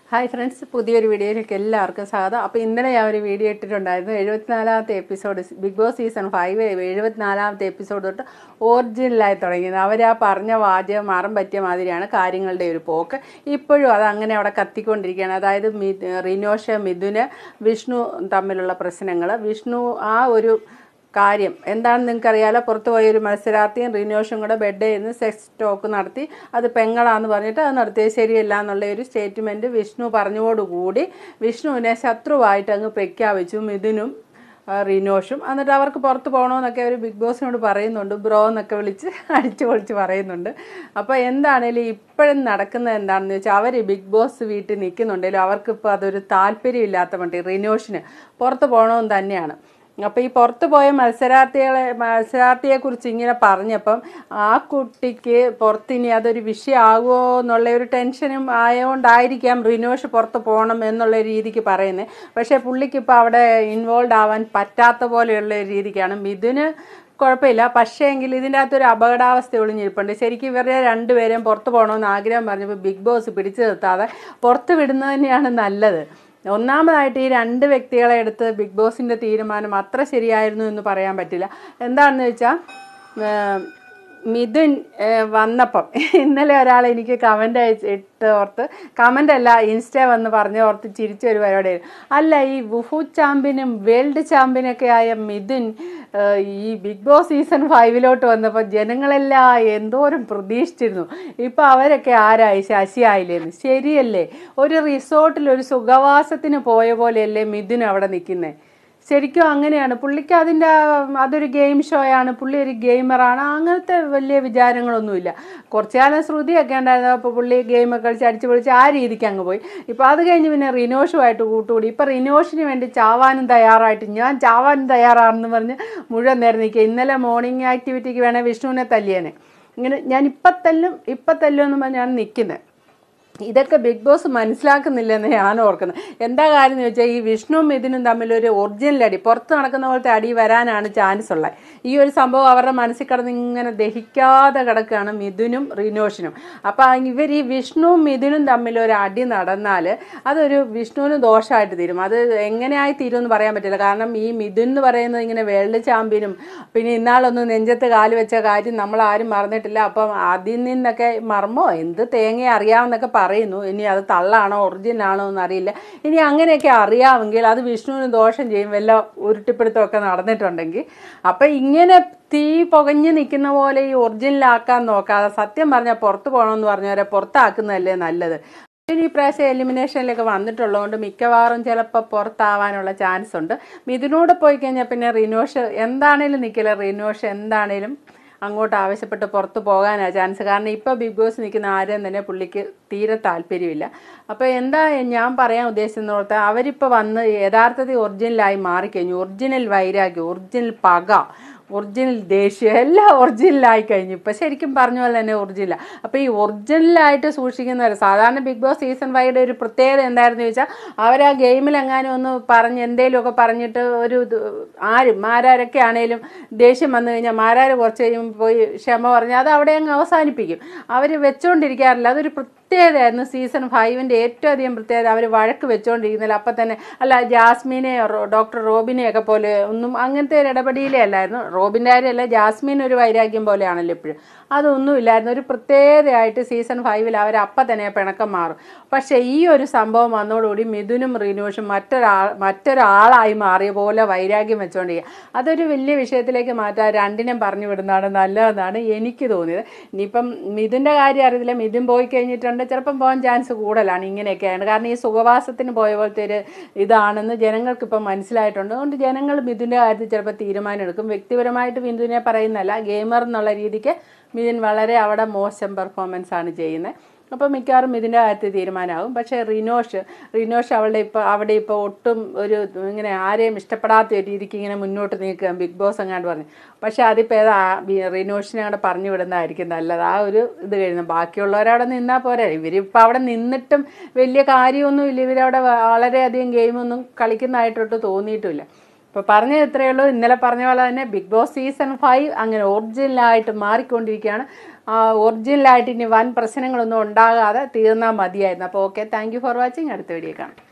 hi friends പുതിയൊരു വീഡിയോയിലേക്ക് എല്ലാവർക്കും സ്വാഗതം അപ്പോൾ ഇന്നലെ ഞാൻ ഒരു വീഡിയോ ഇട്ടിട്ടുണ്ടായിരുന്നു എഴുപത്തിനാലാമത്തെ episode Big Boss season five എഴുപത്തിനാലാമത്തെ എപ്പിസോഡ് തൊട്ട് ഒറിജിനലായി തുടങ്ങിയത് അവർ ആ പറഞ്ഞ വാചകം മാറും പറ്റിയ മാതിരിയാണ് കാര്യങ്ങളുടെ ഒരു പോക്ക് ഇപ്പോഴും അത് അങ്ങനെ അവിടെ കത്തിക്കൊണ്ടിരിക്കുകയാണ് അതായത് മി റിനോഷ് മിഥുന് വിഷ്ണു തമ്മിലുള്ള പ്രശ്നങ്ങൾ വിഷ്ണു ആ ഒരു കാര്യം എന്താണെന്ന് നിങ്ങൾക്കറിയാലോ പുറത്ത് പോയ ഒരു മത്സരാർത്ഥിയും റിനോഷും കൂടെ ബെഡ് നിന്ന് സെക്സ് ടോക്ക് നടത്തി അത് പെങ്ങളാന്ന് പറഞ്ഞിട്ട് അത് നടത്തിയത് ശരിയല്ല എന്നുള്ള ഒരു സ്റ്റേറ്റ്മെൻറ്റ് വിഷ്ണു പറഞ്ഞതോടുകൂടി വിഷ്ണുവിനെ ശത്രുവായിട്ട് അങ്ങ് പ്രഖ്യാപിച്ചു മിഥുനും ആ, റിനോഷും എന്നിട്ട് അവർക്ക് പുറത്ത് പോകണമെന്നൊക്കെ അവർ ബിഗ് ബോസിനോട് പറയുന്നുണ്ട് ബ്രോ എന്നൊക്കെ വിളിച്ച് അടിച്ചു പൊളിച്ച് പറയുന്നുണ്ട് അപ്പോൾ എന്താണേലും ഇപ്പോഴും നടക്കുന്നത് എന്താണെന്ന് വെച്ചാൽ അവർ ബിഗ് ബോസ് വീട്ടിൽ നിൽക്കുന്നുണ്ടെങ്കിലും അവർക്കിപ്പോൾ അതൊരു താല്പര്യമില്ലാത്ത മട്ടി റിനോഷിന് പുറത്ത് പോകണമെന്ന് തന്നെയാണ് അപ്പോൾ ഈ പുറത്ത് പോയ മത്സരാർത്ഥികളെ മത്സരാർത്ഥിയെക്കുറിച്ച് ഇങ്ങനെ പറഞ്ഞപ്പം ആ കുട്ടിക്ക് പുറത്ത് ഇനി അതൊരു വിഷയമാകുമോ എന്നുള്ള ഒരു ടെൻഷനും ആയതുകൊണ്ടായിരിക്കാം റിനോഷ് പുറത്ത് പോകണം എന്നുള്ള രീതിക്ക് പറയുന്നത് പക്ഷേ പുള്ളിക്ക് ഇപ്പോൾ അവിടെ ഇൻവോൾവ് ആവാൻ പറ്റാത്ത പോലെയുള്ള ഒരു രീതിക്കാണ് മിഥുന് കുഴപ്പമില്ല പക്ഷേ എങ്കിൽ ഇതിൻ്റെ അകത്തൊരു അപകടാവസ്ഥ ഒളിഞ്ഞിരിപ്പുണ്ട് ശരിക്കും ഇവരെ രണ്ടുപേരെയും പുറത്ത് പോകണമെന്ന് ആഗ്രഹം പറഞ്ഞപ്പോൾ ബിഗ് ബോസ് പിടിച്ചു നിർത്താതെ പുറത്ത് വിടുന്നത് തന്നെയാണ് നല്ലത് ഒന്നാമതായിട്ട് ഈ രണ്ട് വ്യക്തികളെ എടുത്ത് ബിഗ് ബോസിൻ്റെ തീരുമാനം അത്ര ശരിയായിരുന്നു എന്ന് പറയാൻ പറ്റില്ല എന്താണെന്ന് വെച്ചാൽ ഏം, മിഥുൻ ഏഹ്, വന്നപ്പം ഇന്നലെ ഒരാൾ എനിക്ക് കമൻ്റ് അയച്ച് ഇട്ട് ഓർത്ത് കമൻ്റ് അല്ല ഇൻസ്റ്റ വന്ന് പറഞ്ഞ് ഓർത്ത് ചിരിച്ച ഒരു പരിപാടിയായിരുന്നു അല്ല ഈ വുഹു ചാമ്പ്യനും വേൾഡ് ചാമ്പ്യനൊക്കെ ആയ മിഥുൻ ഏഹ്, ഈ ബിഗ് ബോസ് സീസൺ ഫൈവിലോട്ട് വന്നപ്പോൾ ജനങ്ങളെല്ലാം എന്തോരം പ്രതീക്ഷിച്ചിരുന്നു ഇപ്പോൾ അവരൊക്കെ ആരായി ശശിയായില്ലേന്ന് ശരിയല്ലേ ഒരു റിസോർട്ടിൽ ഒരു സുഖവാസത്തിന് പോയ പോലെയല്ലേ മിഥുൻ അവിടെ നിൽക്കുന്നത് ശരിക്കും അങ്ങനെയാണ് പുള്ളിക്ക് അതിൻ്റെ അതൊരു ഗെയിം ഷോയാണ് പുള്ളി ഒരു ഗെയിമറാണ് അങ്ങനത്തെ വലിയ വിചാരങ്ങളൊന്നുമില്ല കുറച്ചു കാലം ശ്രുതിയൊക്കെ ഉണ്ടായിരുന്നു അപ്പോൾ പുള്ളി ഗെയിമൊക്കെ കളിച്ച് അടിച്ച് പൊളിച്ച് ആ രീതിക്ക് അങ്ങ് പോയി ഇപ്പോൾ അത് കഴിഞ്ഞ് പിന്നെ റിനോഷുമായിട്ട് കൂട്ടുകൂടി ഇപ്പോൾ റിനോഷിന് വേണ്ടി ചാവാനും തയ്യാറായിട്ട് ഞാൻ ചാവാനും തയ്യാറാണെന്ന് പറഞ്ഞ് മുഴുവൻ നേരം നിൽക്കുക ഇന്നലെ മോർണിംഗ് ആക്ടിവിറ്റിക്ക് വേണേൽ വിഷ്ണുവിനെ തല്ലിയേനെ ഇങ്ങനെ ഞാൻ ഇപ്പം തല്ലും ഇപ്പം തല്ലും എന്ന് പറഞ്ഞാണ് നിൽക്കുന്നത് ഇതൊക്കെ ബിഗ് ബോസ് മനസ്സിലാക്കുന്നില്ലെന്ന് ഞാൻ ഓർക്കുന്നത് എന്താ കാര്യം എന്ന് വെച്ചാൽ ഈ വിഷ്ണുവും ഇതിനും തമ്മിലൊരു ഒറിജിനൽ അടി പുറത്ത് നടക്കുന്ന പോലത്തെ അടി വരാനാണ് ചാൻസ് ഉള്ളത് ഈ ഒരു സംഭവം അവരുടെ മനസ്സിൽ കിടന്ന് ഇങ്ങനെ ദഹിക്കാതെ കിടക്കുകയാണ് മിഥുനും റിനോഷിനും അപ്പോൾ ഇവർ ഈ വിഷ്ണുവും മിഥുനും തമ്മിൽ ഒരു അടി നടന്നാൽ അതൊരു വിഷ്ണുവിന് ദോഷമായിട്ട് തീരും അത് എങ്ങനെയായി തീരുമെന്ന് പറയാൻ പറ്റില്ല കാരണം ഈ മിഥുൻ എന്ന് പറയുന്നത് ഇങ്ങനെ വേൾഡ് ചാമ്പ്യനും പിന്നെ ഇന്നാളൊന്ന് നെഞ്ചത്ത് കാല് വെച്ച കാര്യം നമ്മൾ ആരും മറന്നിട്ടില്ല അപ്പം അതിൽ നിന്നൊക്കെ മർമ്മോ എന്ത് തേങ്ങ അറിയാമെന്നൊക്കെ പറയുന്നു ഇനി അത് തള്ളാണോ ഒറിജിനൽ ആണോ എന്ന് അറിയില്ല ഇനി അങ്ങനെയൊക്കെ അറിയാമെങ്കിൽ അത് വിഷ്ണുവിന് ദോഷം ചെയ്യും വല്ല ഉരുട്ടിപ്പിടുത്തമൊക്കെ നടന്നിട്ടുണ്ടെങ്കിൽ അപ്പം ഇങ്ങനെ തീ പുകഞ്ഞ് നിൽക്കുന്ന പോലെ ഈ ഒറിജിനലാക്കാൻ നോക്കാതെ സത്യം പറഞ്ഞാൽ പുറത്ത് പോകണമെന്ന് പറഞ്ഞവരെ പുറത്താക്കുന്നതല്ലേ നല്ലത് ഇനി ഈ പ്രാവശ്യം എലിമിനേഷനിലൊക്കെ വന്നിട്ടുള്ളതുകൊണ്ട് മിക്കവാറും ചിലപ്പോൾ പുറത്താവാനുള്ള ചാൻസ് ഉണ്ട് ഇതിനൂടെ പോയി കഴിഞ്ഞാൽ പിന്നെ റിനോഷ് എന്താണേലും നിൽക്കില്ല റിനോഷ് എന്താണേലും അങ്ങോട്ട് ആവശ്യപ്പെട്ട് പുറത്ത് പോകാനാണ് ചാൻസ് കാരണം ഇപ്പോൾ ബിഗ് ബോസ് നിൽക്കുന്ന ആരും തന്നെ പുള്ളിക്ക് തീരെ താല്പര്യമില്ല അപ്പോൾ എന്താ ഞാൻ പറയാൻ ഉദ്ദേശിച്ചെന്ന് ഓർത്താൽ അവരിപ്പോൾ വന്ന് യഥാർത്ഥത്തിൽ ഒറിജിനലായി മാറിക്കഴിഞ്ഞു ഒറിജിനൽ വൈരാഗ്യം ഒറിജിനൽ പക ഒറിജിനൽ ദേഷ്യം എല്ലാം ഒറിജിനലായി കഴിഞ്ഞു ഇപ്പം ശരിക്കും പറഞ്ഞ പോലെ തന്നെ ഒറിജിനൽ അപ്പോൾ ഈ ഒറിജിനലായിട്ട് സൂക്ഷിക്കുന്നവർ സാധാരണ ബിഗ് ബോസ് സീസൺ ഫൈയുടെ ഒരു പ്രത്യേകത എന്തായിരുന്നു ചോദിച്ചാൽ അവർ ആ ഗെയിമിൽ എങ്ങാനും ഒന്ന് പറഞ്ഞ് എന്തെങ്കിലുമൊക്കെ പറഞ്ഞിട്ട് ഒരു ഇത് ആരും മാരാരൊക്കെ ആണേലും ദേഷ്യം വന്നു കഴിഞ്ഞാൽ മാരാർ കുറച്ച് കഴിയുമ്പോൾ പോയി ക്ഷമ പറഞ്ഞാൽ അത് അവിടെ അങ്ങ് അവസാനിപ്പിക്കും അവർ വെച്ചുകൊണ്ടിരിക്കാറില്ല അതൊരു പ്രത്യേകതയായിരുന്നു സീസൺ ഫൈവിൻ്റെ ഏറ്റവും അധികം പ്രത്യേകത അവർ വഴക്ക് വെച്ചുകൊണ്ടിരിക്കുന്നില്ല അപ്പം തന്നെ അല്ല ജാസ്മിനെ റോ- ഡോക്ടർ റോബിനെയൊക്കെ പോലെ ഒന്നും അങ്ങനത്തെ ഒരു ഇടപെടിയിലേ അല്ലായിരുന്നു റോബിൻ്റെ കാര്യമല്ല ജാസ്മിൻ ഒരു വൈരാഗ്യം പോലെയാണല്ലോ ഇപ്പോഴും അതൊന്നും ഇല്ലായിരുന്നു ഒരു പ്രത്യേകതയായിട്ട് സീസൺ ഫൈവിൽ അവർ അപ്പം തന്നെ പിണക്കം മാറും പക്ഷേ ഈ ഒരു സംഭവം വന്നതോടുകൂടി മിഥുനും റിനോഷും മറ്റൊരാൾ മറ്റൊരാളായി മാറിയ പോലെ വൈരാഗ്യം വെച്ചുകൊണ്ടിരിക്കുക അതൊരു വലിയ വിഷയത്തിലേക്ക് മാറ്റാൻ രണ്ടിനും പറഞ്ഞു വിടുന്നതാണ് നല്ലതെന്നാണ് എനിക്ക് തോന്നിയത് ഇനിയിപ്പം മിഥുൻ്റെ കാര്യം അറിയത്തില്ല മിഥുൻ പോയി കഴിഞ്ഞിട്ടുണ്ട് ചിലപ്പം പോകാൻ ചാൻസ് കൂടുതലാണ് ഇങ്ങനെയൊക്കെയാണ് കാരണം ഈ സുഖവാസത്തിന് പോയ പോലത്തെ ഒരു ഇതാണെന്ന് ജനങ്ങൾക്ക് ഇപ്പം മനസ്സിലായിട്ടുണ്ട് അതുകൊണ്ട് ജനങ്ങൾ മിഥുൻ്റെ കാര്യത്തിൽ ചിലപ്പോൾ തീരുമാനം എടുക്കും വ്യക്തിപരമായിട്ട് മിഥുനെ പറയുന്നല്ല ഗെയിമർ എന്നുള്ള രീതിക്ക് മിഥുൻ വളരെ അവിടെ മോശം പെർഫോമൻസ് ആണ് ചെയ്യുന്നത് അപ്പോൾ മിക്കവാറും ഇതിൻ്റെ കാര്യത്തിൽ തീരുമാനമാകും പക്ഷേ റിനോഷ് റിനോഷ് അവളുടെ ഇപ്പോൾ അവിടെ ഇപ്പോൾ ഒട്ടും ഒരു ഇങ്ങനെ ആരെയും ഇഷ്ടപ്പെടാത്ത ഒരു രീതിക്ക് ഇങ്ങനെ മുന്നോട്ട് നീക്കുക ബിഗ് ബോസ് അങ്ങാണ്ട് പറഞ്ഞു പക്ഷേ അതിപ്പോൾ ഏതാ റിനോഷിനെ അവിടെ പറഞ്ഞു വിടുന്നതായിരിക്കും നല്ലത് ആ ഒരു ഇത് കഴിഞ്ഞു ബാക്കിയുള്ളവരവിടെ നിന്നാൽ പോരെ ഇവരിപ്പോൾ അവിടെ നിന്നിട്ടും വലിയ കാര്യമൊന്നുമില്ല ഇവരവിടെ വളരെയധികം ഗെയിമൊന്നും കളിക്കുന്നതായിട്ടൊട്ട് തോന്നിയിട്ടുമില്ല ഇപ്പോൾ പറഞ്ഞത് ഇത്രയേ ഉള്ളൂ ഇന്നലെ പറഞ്ഞ പോലെ തന്നെ ബിഗ് ബോസ് സീസൺ ഫൈവ് അങ്ങനെ ഒറിജിനലായിട്ട് മാറിക്കൊണ്ടിരിക്കുകയാണ് ഒറിജിനലായിട്ട് ഇനി വൻ പ്രശ്നങ്ങളൊന്നും ഉണ്ടാകാതെ തീർന്നാൽ മതിയായിരുന്നു അപ്പോൾ okay thank you for watching അടുത്ത വീഡിയോ കാണാം